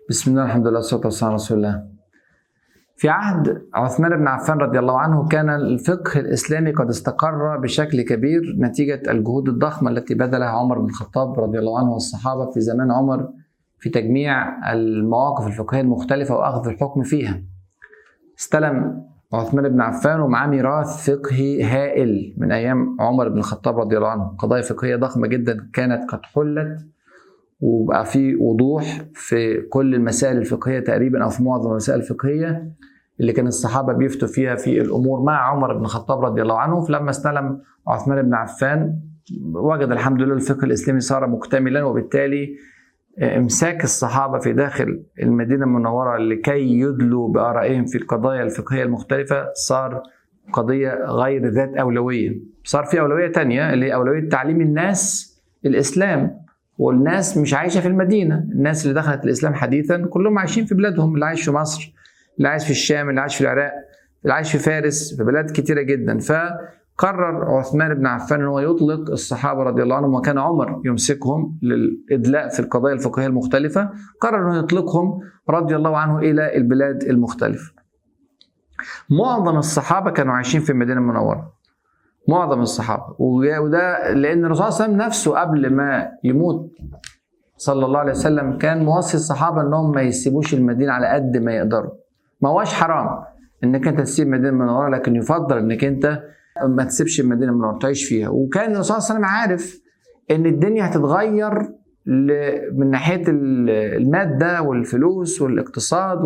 بسم الله الحمد لله والصلاة والسلام على رسول الله. في عهد عثمان بن عفان رضي الله عنه كان الفقه الإسلامي قد استقر بشكل كبير نتيجة الجهود الضخمة التي بذلها عمر بن الخطاب رضي الله عنه والصحابة في زمان عمر في تجميع المواقف الفقهية المختلفة وأخذ الحكم فيها. استلم عثمان بن عفان ومعاه ميراث فقهي هائل من أيام عمر بن الخطاب رضي الله عنه، قضايا فقهية ضخمة جدا كانت قد حلت وبقى في وضوح في كل المسائل الفقهيه تقريبا او في معظم المسائل الفقهيه اللي كان الصحابه بيفتوا فيها في الامور مع عمر بن الخطاب رضي الله عنه فلما استلم عثمان بن عفان وجد الحمد لله الفقه الاسلامي صار مكتملا وبالتالي امساك الصحابه في داخل المدينه المنوره لكي يدلوا بارائهم في القضايا الفقهيه المختلفه صار قضيه غير ذات اولويه صار في اولويه تانية اللي هي اولويه تعليم الناس الاسلام والناس مش عايشه في المدينه الناس اللي دخلت الاسلام حديثا كلهم عايشين في بلادهم اللي عايش في مصر اللي عايش في الشام اللي عايش في العراق اللي عايش في فارس في بلاد كتيره جدا فقرر عثمان بن عفان ان هو يطلق الصحابه رضي الله عنهم وكان عمر يمسكهم للادلاء في القضايا الفقهيه المختلفه قرر انه يطلقهم رضي الله عنه الى البلاد المختلفه معظم الصحابه كانوا عايشين في المدينه المنوره معظم الصحابه وده لان الرسول صلى الله عليه وسلم نفسه قبل ما يموت صلى الله عليه وسلم كان موصي الصحابه انهم ما يسيبوش المدينه على قد ما يقدروا ما هوش حرام انك انت تسيب المدينه المنوره لكن يفضل انك انت ما تسيبش المدينه المنوره تعيش فيها وكان الرسول صلى الله عليه وسلم عارف ان الدنيا هتتغير من ناحيه الماده والفلوس والاقتصاد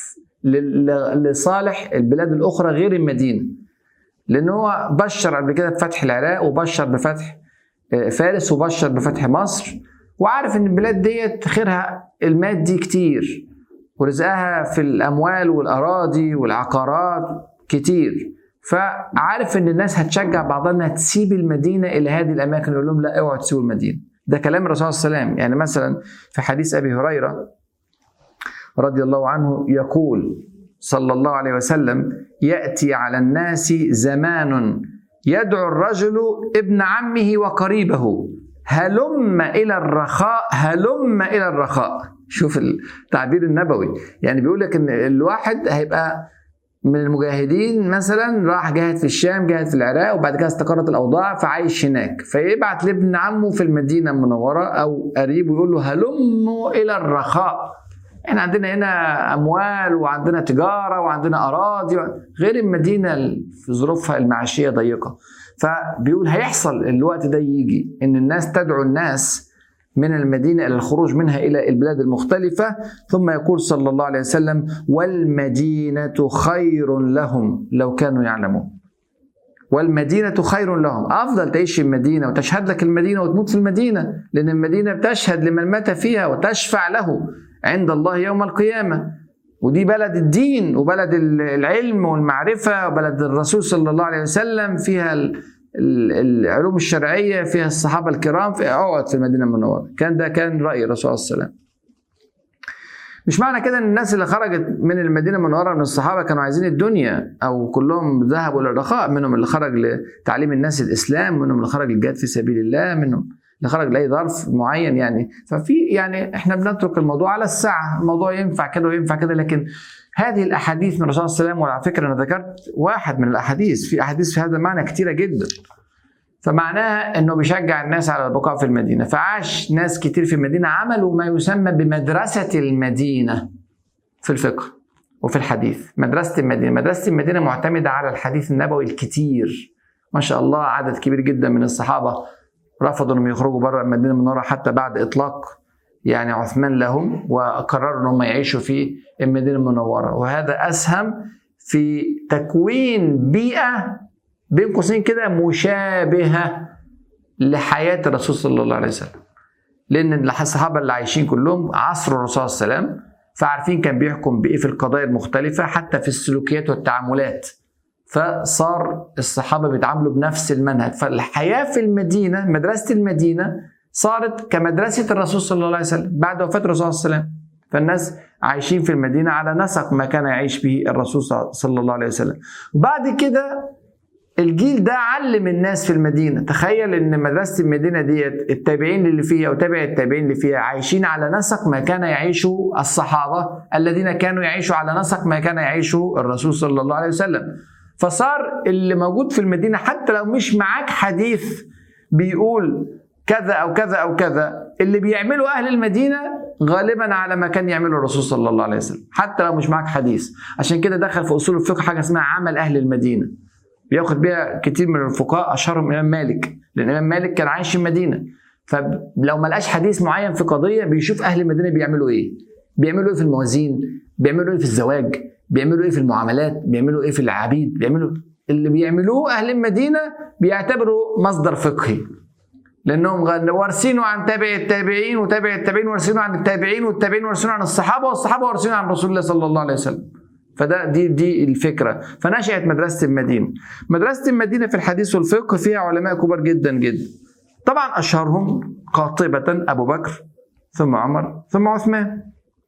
لصالح البلاد الاخرى غير المدينه لان هو بشر قبل كده بفتح العراق وبشر بفتح فارس وبشر بفتح مصر وعارف ان البلاد ديت خيرها المادي كتير ورزقها في الاموال والاراضي والعقارات كتير فعارف ان الناس هتشجع بعضها انها تسيب المدينه الى هذه الاماكن يقول لهم لا اوعوا تسيبوا المدينه ده كلام الرسول صلى الله عليه وسلم يعني مثلا في حديث ابي هريره رضي الله عنه يقول صلى الله عليه وسلم ياتي على الناس زمان يدعو الرجل ابن عمه وقريبه هلم الى الرخاء هلم الى الرخاء شوف التعبير النبوي يعني بيقول لك ان الواحد هيبقى من المجاهدين مثلا راح جاهد في الشام جاهد في العراق وبعد كده استقرت الاوضاع فعايش هناك فيبعت لابن عمه في المدينه المنوره او قريبه يقول له هلموا الى الرخاء احنا عندنا هنا اموال وعندنا تجاره وعندنا اراضي غير المدينه في ظروفها المعيشيه ضيقه فبيقول هيحصل الوقت ده يجي ان الناس تدعو الناس من المدينه الى الخروج منها الى البلاد المختلفه ثم يقول صلى الله عليه وسلم والمدينه خير لهم لو كانوا يعلمون والمدينة خير لهم أفضل تعيش في المدينة وتشهد لك المدينة وتموت في المدينة لأن المدينة بتشهد لمن مات فيها وتشفع له عند الله يوم القيامة ودي بلد الدين وبلد العلم والمعرفة وبلد الرسول صلى الله عليه وسلم فيها العلوم الشرعية فيها الصحابة الكرام في اقعد في المدينة المنورة كان ده كان رأي الرسول صلى الله عليه وسلم مش معنى كده ان الناس اللي خرجت من المدينه المنوره من الصحابه كانوا عايزين الدنيا او كلهم ذهبوا للرخاء منهم اللي خرج لتعليم الناس الاسلام منهم اللي خرج للجهاد في سبيل الله منهم اللي خرج لاي ظرف معين يعني ففي يعني احنا بنترك الموضوع على الساعه الموضوع ينفع كده وينفع كده لكن هذه الاحاديث من الرسول صلى الله عليه وسلم وعلى فكره انا ذكرت واحد من الاحاديث في احاديث في هذا المعنى كثيره جدا فمعناها انه بيشجع الناس على البقاء في المدينه فعاش ناس كتير في المدينه عملوا ما يسمى بمدرسه المدينه في الفقه وفي الحديث مدرسه المدينه مدرسه المدينه معتمده على الحديث النبوي الكتير ما شاء الله عدد كبير جدا من الصحابه رفضوا انهم يخرجوا بره المدينه المنوره حتى بعد اطلاق يعني عثمان لهم وقرروا انهم يعيشوا في المدينه المنوره وهذا اسهم في تكوين بيئه بين قوسين كده مشابهه لحياه الرسول صلى الله عليه وسلم لان الصحابه اللي عايشين كلهم عصر الرسول صلى الله عليه وسلم فعارفين كان بيحكم بايه في القضايا المختلفه حتى في السلوكيات والتعاملات فصار الصحابه بيتعاملوا بنفس المنهج فالحياه في المدينه مدرسه المدينه صارت كمدرسه الرسول صلى الله عليه وسلم بعد وفاه الرسول صلى الله عليه وسلم فالناس عايشين في المدينه على نسق ما كان يعيش به الرسول صلى الله عليه وسلم وبعد كده الجيل ده علم الناس في المدينه تخيل ان مدرسه المدينه ديت التابعين اللي فيها وتابع التابعين اللي فيها عايشين على نسق ما كان يعيشه الصحابه الذين كانوا يعيشوا على نسق ما كان يعيشه الرسول صلى الله عليه وسلم فصار اللي موجود في المدينه حتى لو مش معاك حديث بيقول كذا او كذا او كذا اللي بيعمله اهل المدينه غالبا على ما كان يعمله الرسول صلى الله عليه وسلم حتى لو مش معاك حديث عشان كده دخل في اصول الفقه حاجه اسمها عمل اهل المدينه بياخد بيها كتير من الفقهاء اشهرهم الامام مالك لان الامام مالك كان عايش في المدينه فلو ما لقاش حديث معين في قضيه بيشوف اهل المدينه بيعملوا ايه بيعملوا ايه في الموازين بيعملوا ايه في الزواج بيعملوا ايه في المعاملات بيعملوا ايه في العبيد بيعملوا اللي بيعملوه اهل المدينه بيعتبروا مصدر فقهي لانهم وارثينه عن تابع التابعين وتابع التابعين وارثينه عن التابعين والتابعين وارثينه عن الصحابه والصحابه وارثينه عن رسول الله صلى الله عليه وسلم فده دي دي الفكره فنشأت مدرسه المدينه مدرسه المدينه في الحديث والفقه فيها علماء كبار جدا جدا طبعا اشهرهم قاطبه ابو بكر ثم عمر ثم عثمان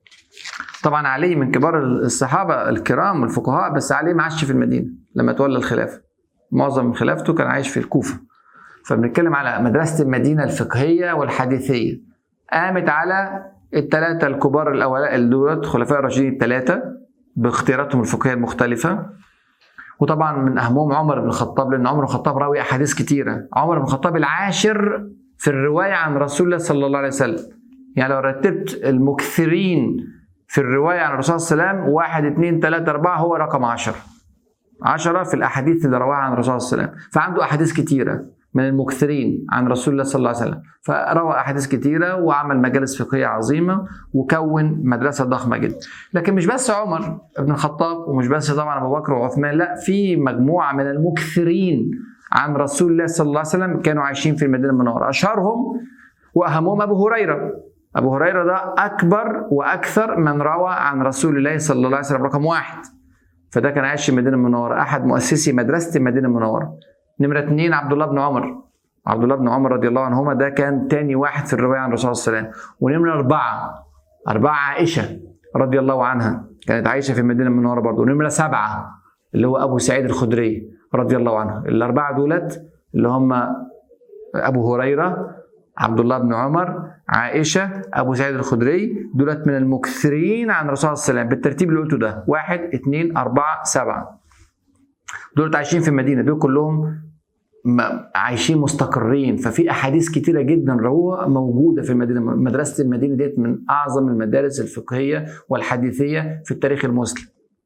طبعا علي من كبار الصحابه الكرام والفقهاء بس علي ما عاش في المدينه لما تولى الخلافه معظم خلافته كان عايش في الكوفه فبنتكلم على مدرسه المدينه الفقهيه والحديثيه قامت على الثلاثه الكبار الاوائل دولت خلفاء الراشدين الثلاثه باختياراتهم الفقهيه المختلفه وطبعا من اهمهم عمر بن الخطاب لان عمر بن الخطاب راوي احاديث كثيره عمر بن الخطاب العاشر في الروايه عن رسول الله صلى الله عليه وسلم يعني لو رتبت المكثرين في الروايه عن الرسول صلى الله عليه وسلم واحد اثنين ثلاثة أربعة هو رقم عشرة عشرة في الأحاديث اللي رواها عن الرسول صلى الله عليه وسلم فعنده أحاديث كثيرة من المكثرين عن رسول الله صلى الله عليه وسلم فروى أحاديث كثيرة وعمل مجالس فقهية عظيمة وكون مدرسة ضخمة جدا لكن مش بس عمر بن الخطاب ومش بس طبعا أبو بكر وعثمان لا في مجموعة من المكثرين عن رسول الله صلى الله عليه وسلم كانوا عايشين في المدينة المنورة أشهرهم وأهمهم أبو هريرة أبو هريرة ده أكبر وأكثر من روى عن رسول الله صلى الله عليه وسلم رقم واحد فده كان عايش في المدينة المنورة أحد مؤسسي مدرسة المدينة المنورة نمرة اثنين عبد الله بن عمر عبد الله بن عمر رضي الله عنهما ده كان تاني واحد في الرواية عن الرسول صلى الله عليه وسلم ونمرة أربعة أربعة عائشة رضي الله عنها كانت عايشة في المدينة المنورة برضه ونمرة سبعة اللي هو أبو سعيد الخدري رضي الله عنه الأربعة دولت اللي هم أبو هريرة عبد الله بن عمر عائشة أبو سعيد الخدري دولت من المكثرين عن الرسول صلى الله عليه وسلم بالترتيب اللي قلته ده واحد اثنين أربعة سبعة دولت عايشين في المدينة دول كلهم عايشين مستقرين ففي احاديث كتيره جدا روى موجوده في المدينه مدرسه المدينه ديت من اعظم المدارس الفقهيه والحديثيه في التاريخ المسلم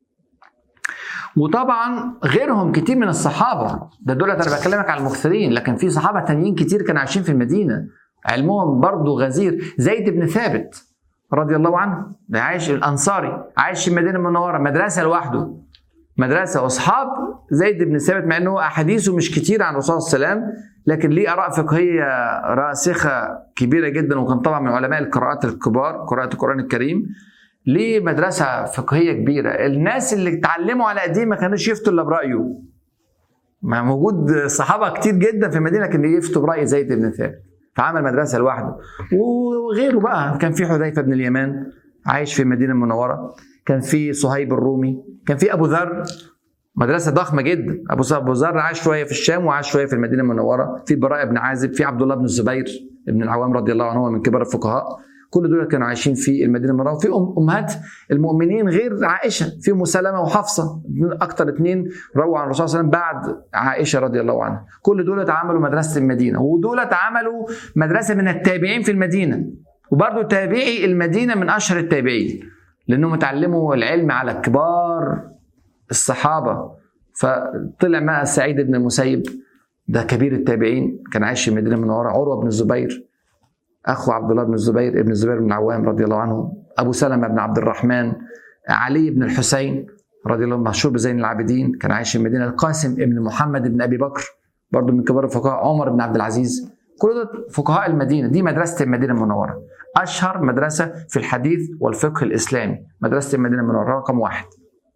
وطبعا غيرهم كتير من الصحابه ده دولت انا بكلمك على المكثرين لكن في صحابه تانيين كتير كانوا عايشين في المدينه علمهم برضه غزير زيد بن ثابت رضي الله عنه ده عايش الانصاري عايش في المدينه المنوره مدرسه لوحده مدرسه واصحاب زيد بن ثابت مع انه احاديثه مش كتير عن الرسول صلى الله عليه وسلم لكن ليه اراء فقهيه راسخه كبيره جدا وكان طبعا من علماء القراءات الكبار قراءه القران الكريم ليه مدرسه فقهيه كبيره الناس اللي اتعلموا على قديم ما كانوش يفتوا الا برايه ما موجود صحابه كتير جدا في المدينه كانوا يفتوا براي زيد بن ثابت فعمل مدرسه لوحده وغيره بقى كان في حذيفه بن اليمان عايش في المدينه المنوره كان في صهيب الرومي كان في ابو ذر مدرسه ضخمه جدا ابو ابو ذر عاش شويه في الشام وعاش شويه في المدينه المنوره في براء بن عازب في عبد الله بن الزبير ابن العوام رضي الله عنه من كبار الفقهاء كل دول كانوا عايشين في المدينه المنوره في امهات المؤمنين غير عائشه في ام سلمه وحفصه اكثر اثنين رووا عن الرسول صلى الله عليه وسلم بعد عائشه رضي الله عنها كل دول عملوا مدرسه المدينه ودول عملوا مدرسه من التابعين في المدينه وبرضه تابعي المدينه من اشهر التابعين لانهم اتعلموا العلم على كبار الصحابه فطلع مع سعيد بن المسيب ده كبير التابعين كان عايش في المدينه المنوره عروه بن الزبير اخو عبد الله بن الزبير ابن الزبير بن العوام رضي الله عنه ابو سلمه بن عبد الرحمن علي بن الحسين رضي الله عنه مشهور بزين العابدين كان عايش في المدينه القاسم ابن محمد بن ابي بكر برضه من كبار الفقهاء عمر بن عبد العزيز كل دول فقهاء المدينه دي مدرسه المدينه المنوره اشهر مدرسه في الحديث والفقه الاسلامي مدرسه المدينه المنوره رقم واحد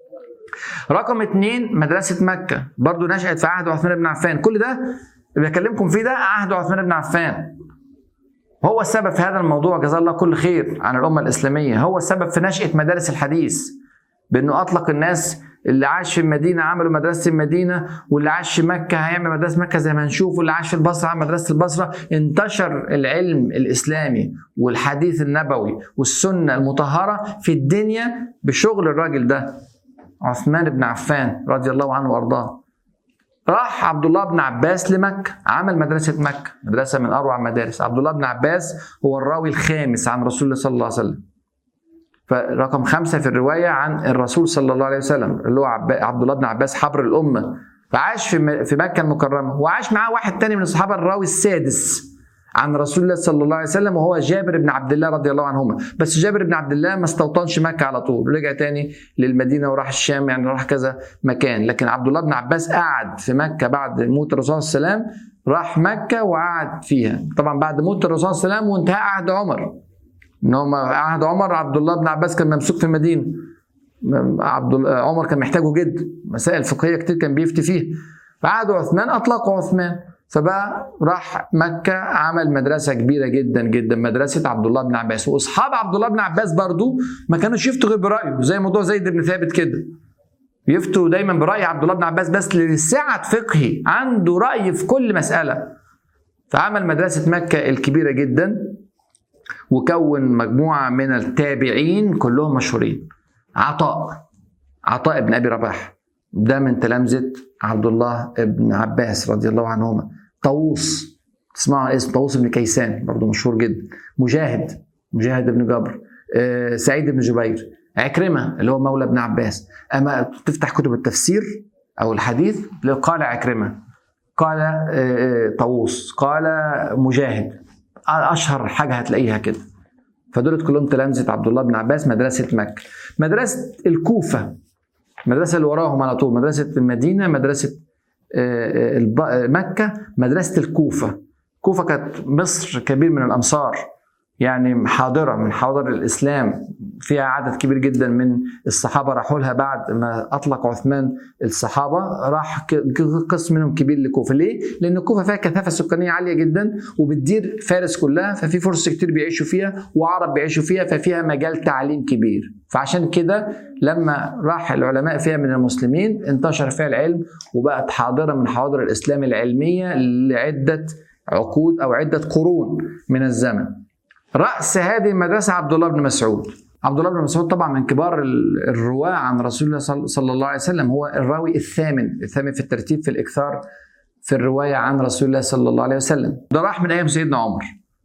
رقم اثنين مدرسة مكة برضو نشأت في عهد عثمان بن عفان كل ده اللي بكلمكم فيه ده عهد عثمان بن عفان هو السبب في هذا الموضوع جزاه الله كل خير عن الأمة الإسلامية هو السبب في نشأة مدارس الحديث بأنه أطلق الناس اللي عاش في المدينه عملوا مدرسه المدينه واللي عاش في مكه هيعمل مدرسه مكه زي ما هنشوف واللي عاش في البصره عمل مدرسه البصره انتشر العلم الاسلامي والحديث النبوي والسنه المطهره في الدنيا بشغل الراجل ده عثمان بن عفان رضي الله عنه وارضاه راح عبد الله بن عباس لمكة عمل مدرسة مكة مدرسة من أروع المدارس عبد الله بن عباس هو الراوي الخامس عن رسول الله صلى الله عليه وسلم فرقم خمسة في الرواية عن الرسول صلى الله عليه وسلم اللي هو عبد الله بن عباس حبر الأمة فعاش في في مكة المكرمة وعاش معاه واحد تاني من الصحابة الراوي السادس عن رسول الله صلى الله عليه وسلم وهو جابر بن عبد الله رضي الله عنهما بس جابر بن عبد الله ما استوطنش مكة على طول رجع تاني للمدينة وراح الشام يعني راح كذا مكان لكن عبد الله بن عباس قعد في مكة بعد موت الرسول صلى الله عليه وسلم راح مكة وقعد فيها طبعا بعد موت الرسول صلى الله عليه وسلم وانتهى عهد عمر ان هم عهد عمر عبد الله بن عباس كان ممسوك في المدينه عبد عمر كان محتاجه جدا مسائل فقهيه كتير كان بيفتي فيه فعهد عثمان اطلقوا عثمان فبقى راح مكة عمل مدرسة كبيرة جدا جدا مدرسة عبد الله بن عباس وأصحاب عبد الله بن عباس برضو ما كانوش يفتوا غير برأيه زي موضوع زيد بن ثابت كده يفتوا دايما برأي عبد الله بن عباس بس لسعة فقهي عنده رأي في كل مسألة فعمل مدرسة مكة الكبيرة جدا وكون مجموعة من التابعين كلهم مشهورين عطاء عطاء بن أبي رباح ده من تلامذة عبد الله بن عباس رضي الله عنهما طاووس تسمعوا اسم طاووس بن كيسان برضه مشهور جدا مجاهد مجاهد بن جبر آه، سعيد بن جبير عكرمة اللي هو مولى ابن عباس أما تفتح كتب التفسير أو الحديث قال عكرمة قال آه، آه، طاووس قال مجاهد اشهر حاجه هتلاقيها كده فدول كلهم تلامذه عبد الله بن عباس مدرسه مكه مدرسه الكوفه المدرسه اللي وراهم على طول مدرسه المدينه مدرسه آه، آه، مكه مدرسه الكوفه الكوفه كانت مصر كبير من الامصار يعني حاضره من حاضر الاسلام فيها عدد كبير جدا من الصحابه راحوا لها بعد ما اطلق عثمان الصحابه راح قسم منهم كبير لكوفه ليه؟ لان الكوفه فيها كثافه سكانيه عاليه جدا وبتدير فارس كلها ففي فرص كتير بيعيشوا فيها وعرب بيعيشوا فيها ففيها مجال تعليم كبير فعشان كده لما راح العلماء فيها من المسلمين انتشر فيها العلم وبقت حاضره من حواضر الاسلام العلميه لعده عقود او عده قرون من الزمن رأس هذه المدرسة عبد الله بن مسعود عبد الله بن مسعود طبعا من كبار الرواة عن رسول الله صلى الله عليه وسلم هو الراوي الثامن الثامن في الترتيب في الإكثار في الرواية عن رسول الله صلى الله عليه وسلم ده راح من أيام سيدنا عمر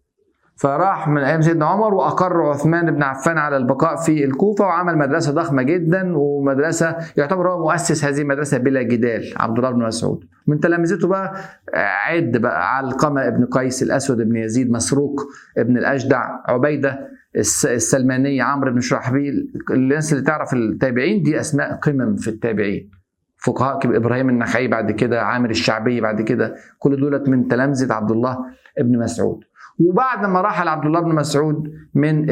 فراح من ايام سيدنا عمر واقر عثمان بن عفان على البقاء في الكوفه وعمل مدرسه ضخمه جدا ومدرسه يعتبر هو مؤسس هذه المدرسه بلا جدال عبد الله بن مسعود من تلامذته بقى عد بقى علقمه ابن قيس الاسود بن يزيد مسروق ابن الاجدع عبيده السلماني عمرو بن شرحبيل الناس اللي تعرف التابعين دي اسماء قمم في التابعين فقهاء ابراهيم النخعي بعد كده عامر الشعبي بعد كده كل دولت من تلامذه عبد الله ابن مسعود وبعد ما رحل عبد الله بن مسعود من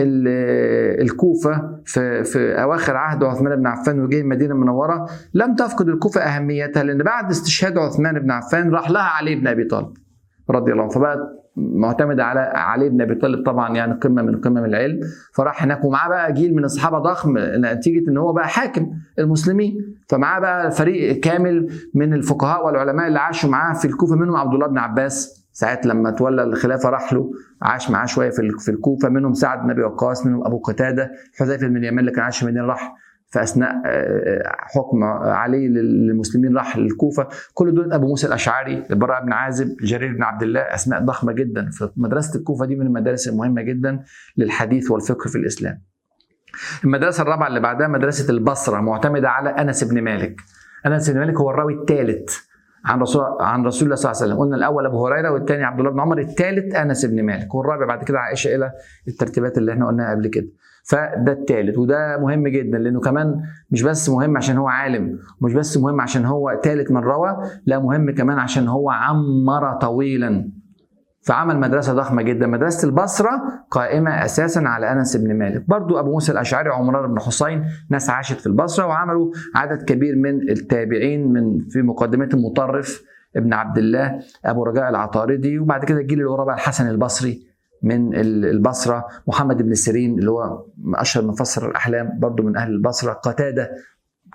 الكوفة في, في أواخر عهد عثمان بن عفان وجه المدينة المنورة لم تفقد الكوفة أهميتها لأن بعد استشهاد عثمان بن عفان راح لها علي بن أبي طالب رضي الله عنه فبقت معتمدة على علي بن أبي طالب طبعا يعني قمة من قمم العلم فراح هناك ومعاه بقى جيل من الصحابة ضخم نتيجة إن هو بقى حاكم المسلمين فمعاه بقى فريق كامل من الفقهاء والعلماء اللي عاشوا معاه في الكوفة منهم عبد الله بن عباس ساعة لما تولى الخلافة راح له عاش معاه شوية في الكوفة منهم سعد بن أبي وقاص منهم أبو قتادة حذيفة بن اليمان اللي كان عايش في المدينة راح في اثناء آه، آه، حكم علي للمسلمين راح للكوفه كل دول ابو موسى الاشعري البراء بن عازب جرير بن عبد الله اسماء ضخمه جدا فمدرسه الكوفه دي من المدارس المهمه جدا للحديث والفقه في الاسلام المدرسه الرابعه اللي بعدها مدرسه البصره معتمده على انس بن مالك انس بن مالك هو الراوي الثالث عن رسول عن رسول الله صلى الله عليه وسلم قلنا الاول ابو هريره والثاني عبد الله بن عمر الثالث انس بن مالك والرابع بعد كده عائشه الى الترتيبات اللي احنا قلناها قبل كده فده الثالث وده مهم جدا لانه كمان مش بس مهم عشان هو عالم مش بس مهم عشان هو ثالث من روى لا مهم كمان عشان هو عمر طويلا فعمل مدرسة ضخمة جدا مدرسة البصرة قائمة أساسا على أنس بن مالك برضو أبو موسى الأشعري عمران بن حسين ناس عاشت في البصرة وعملوا عدد كبير من التابعين من في مقدمة المطرف ابن عبد الله أبو رجاء العطاردي وبعد كده الجيل اللي وراه بقى الحسن البصري من البصرة محمد بن سيرين اللي هو أشهر مفسر الأحلام برضو من أهل البصرة قتادة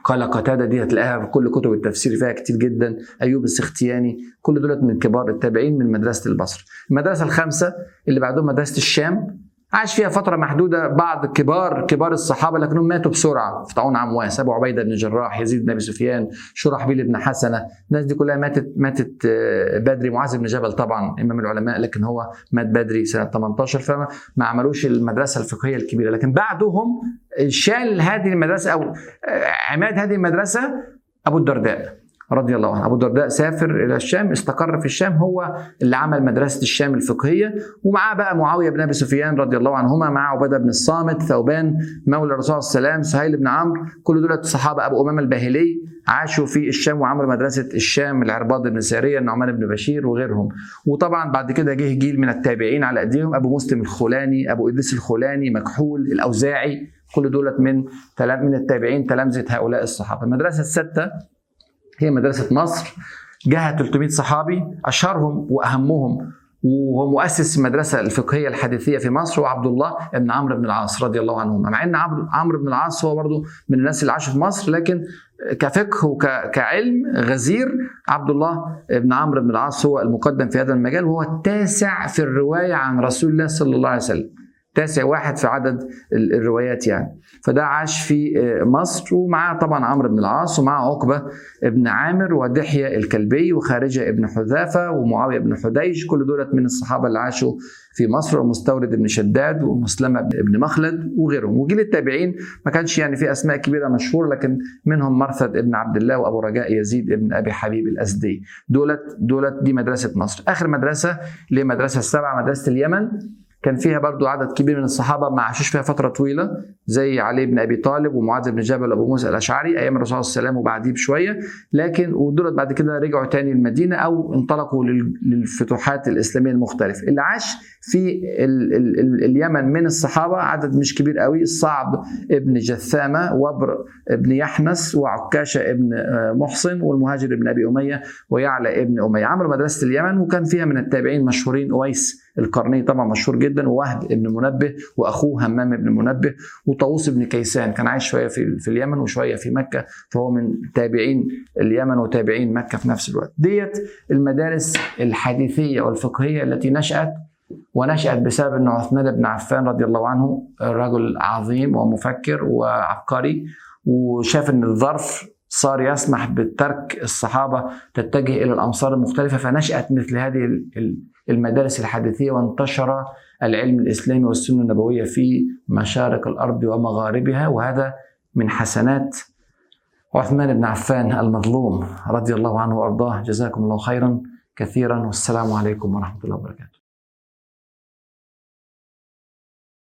قال قتادة دي هتلاقيها في كل كتب التفسير فيها كتير جدا أيوب السختياني كل دولت من كبار التابعين من مدرسة البصر المدرسة الخامسة اللي بعدهم مدرسة الشام عاش فيها فترة محدودة بعض كبار كبار الصحابة لكنهم ماتوا بسرعة في طاعون عمواس أبو عبيدة بن جراح يزيد بن أبي سفيان شرحبيل بن حسنة الناس دي كلها ماتت ماتت بدري معاذ بن جبل طبعا إمام العلماء لكن هو مات بدري سنة 18 فما ما عملوش المدرسة الفقهية الكبيرة لكن بعدهم شال هذه المدرسة أو عماد هذه المدرسة أبو الدرداء رضي الله عنه ابو الدرداء سافر الى الشام استقر في الشام هو اللي عمل مدرسه الشام الفقهيه ومعاه بقى معاويه بن ابي سفيان رضي الله عنهما مع عباده بن الصامت ثوبان مولى الرسول صلى الله عليه وسلم سهيل بن عمرو كل دول صحابه ابو امامه الباهلي عاشوا في الشام وعملوا مدرسه الشام العرباض بن ساريه النعمان بن بشير وغيرهم وطبعا بعد كده جه جيل من التابعين على ايديهم ابو مسلم الخولاني ابو ادريس الخولاني مكحول الاوزاعي كل دولت من من التابعين تلامذه هؤلاء الصحابه المدرسه السادسه هي مدرسة مصر جاها 300 صحابي أشهرهم وأهمهم وهو مؤسس المدرسة الفقهية الحديثية في مصر هو عبد الله بن عمرو بن العاص رضي الله عنهما مع أن عمرو بن العاص هو برضه من الناس اللي عاشوا في مصر لكن كفقه وكعلم غزير عبد الله بن عمرو بن العاص هو المقدم في هذا المجال وهو التاسع في الرواية عن رسول الله صلى الله عليه وسلم تاسع واحد في عدد الروايات يعني فده عاش في مصر ومعاه طبعا عمرو بن العاص ومعاه عقبة بن عامر ودحية الكلبي وخارجة ابن حذافة ومعاوية بن حديج كل دولت من الصحابة اللي عاشوا في مصر ومستورد بن شداد ومسلمة بن مخلد وغيرهم وجيل التابعين ما كانش يعني في أسماء كبيرة مشهورة لكن منهم مرثد بن عبد الله وأبو رجاء يزيد بن أبي حبيب الأزدي دولت دولت دي مدرسة مصر آخر مدرسة اللي هي مدرسة السبعة مدرسة اليمن كان فيها برضو عدد كبير من الصحابة ما عاشوش فيها فترة طويلة زي علي بن أبي طالب ومعاذ بن جبل وأبو موسى الأشعري أيام الرسول صلى الله عليه وسلم وبعديه بشوية لكن ودولت بعد كده رجعوا تاني المدينة أو انطلقوا للفتوحات الإسلامية المختلفة اللي عاش في ال ال ال اليمن من الصحابة عدد مش كبير قوي الصعب ابن جثامة وبر ابن يحنس وعكاشة ابن محصن والمهاجر ابن أبي أمية ويعلى ابن أمية عملوا مدرسة اليمن وكان فيها من التابعين مشهورين أويس القرني طبعا مشهور جدا ووهب ابن منبه واخوه همام ابن منبه وطاووس بن كيسان كان عايش شويه في في اليمن وشويه في مكه فهو من تابعين اليمن وتابعين مكه في نفس الوقت ديت المدارس الحديثيه والفقهيه التي نشات ونشأت بسبب أن عثمان بن عفان رضي الله عنه رجل عظيم ومفكر وعبقري وشاف أن الظرف صار يسمح بترك الصحابة تتجه إلى الأمصار المختلفة فنشأت مثل هذه المدارس الحديثية وانتشر العلم الإسلامي والسنة النبوية في مشارق الأرض ومغاربها وهذا من حسنات عثمان بن عفان المظلوم رضي الله عنه وأرضاه جزاكم الله خيرا كثيرا والسلام عليكم ورحمة الله وبركاته